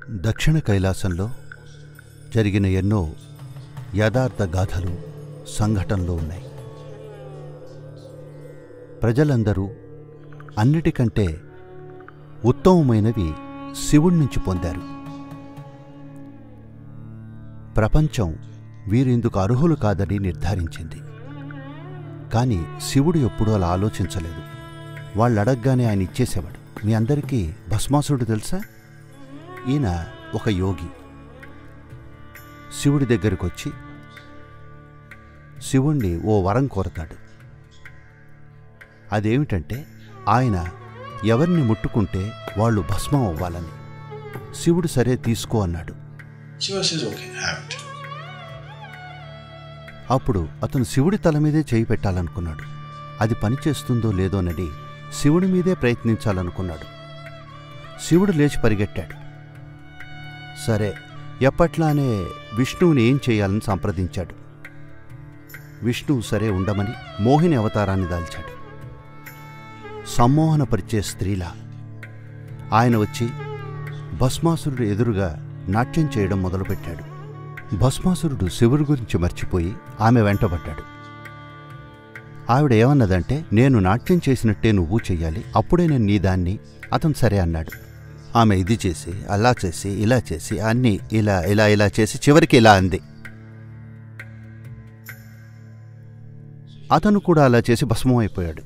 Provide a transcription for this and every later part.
దక్షిణ కైలాసంలో జరిగిన ఎన్నో యథార్థ గాథలు సంఘటనలు ఉన్నాయి ప్రజలందరూ అన్నిటికంటే ఉత్తమమైనవి శివుడి నుంచి పొందారు ప్రపంచం వీరిందుకు అర్హులు కాదని నిర్ధారించింది కానీ శివుడు ఎప్పుడూ అలా ఆలోచించలేదు వాళ్ళు అడగగానే ఆయన ఇచ్చేసేవాడు మీ అందరికీ భస్మాసురుడు తెలుసా ఈయన ఒక యోగి శివుడి దగ్గరికి వచ్చి శివుణ్ణి ఓ వరం కోరతాడు అదేమిటంటే ఆయన ఎవరిని ముట్టుకుంటే వాళ్ళు భస్మం అవ్వాలని శివుడు సరే తీసుకో అన్నాడు Shiva says, okay, have it. అప్పుడు అతను శివుడి తల మీదే చేయి పెట్టాలనుకున్నాడు అది పనిచేస్తుందో లేదోనని శివుడి మీదే ప్రయత్నించాలనుకున్నాడు శివుడు లేచి పరిగెట్టాడు సరే ఎప్పట్లానే విష్ణువుని ఏం చేయాలని సంప్రదించాడు విష్ణువు సరే ఉండమని మోహిని అవతారాన్ని దాల్చాడు సమ్మోహనపరిచే స్త్రీలా ఆయన వచ్చి భస్మాసురుడు ఎదురుగా నాట్యం చేయడం మొదలుపెట్టాడు భస్మాసురుడు శివుడి గురించి మర్చిపోయి ఆమె వెంటబడ్డాడు ఆవిడ ఏమన్నదంటే నేను నాట్యం చేసినట్టే నువ్వు చెయ్యాలి అప్పుడే నేను నీ దాన్ని అతను సరే అన్నాడు ఆమె ఇది చేసి అలా చేసి ఇలా చేసి అన్నీ ఇలా ఇలా ఇలా చేసి చివరికి ఇలా అంది అతను కూడా అలా చేసి భస్మం అయిపోయాడు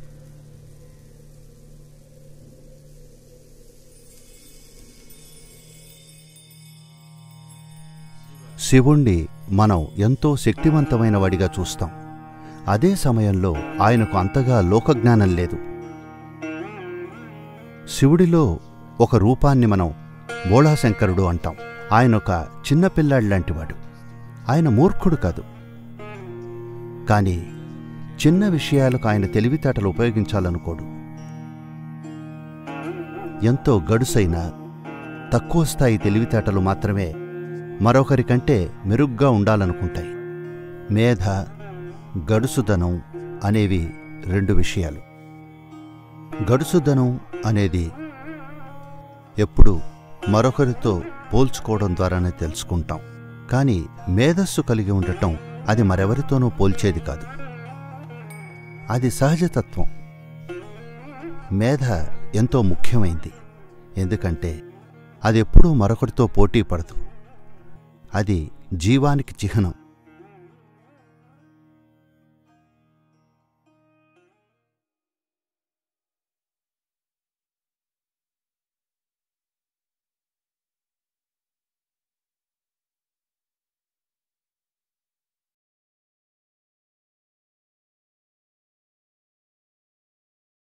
శివుణ్ణి మనం ఎంతో శక్తివంతమైన వాడిగా చూస్తాం అదే సమయంలో ఆయనకు అంతగా లోకజ్ఞానం లేదు శివుడిలో ఒక రూపాన్ని మనం బోళాశంకరుడు అంటాం ఆయన ఒక చిన్నపిల్లాడి లాంటివాడు ఆయన మూర్ఖుడు కాదు కానీ చిన్న విషయాలకు ఆయన తెలివితేటలు ఉపయోగించాలనుకోడు ఎంతో గడుసైన తక్కువ స్థాయి తెలివితేటలు మాత్రమే మరొకరి కంటే మెరుగ్గా ఉండాలనుకుంటాయి మేధ గడుసుదనం అనేవి రెండు విషయాలు గడుసుదనం అనేది ఎప్పుడు మరొకరితో పోల్చుకోవడం ద్వారానే తెలుసుకుంటాం కానీ మేధస్సు కలిగి ఉండటం అది మరెవరితోనూ పోల్చేది కాదు అది సహజతత్వం మేధ ఎంతో ముఖ్యమైంది ఎందుకంటే అది ఎప్పుడూ మరొకరితో పోటీ పడదు అది జీవానికి చిహ్నం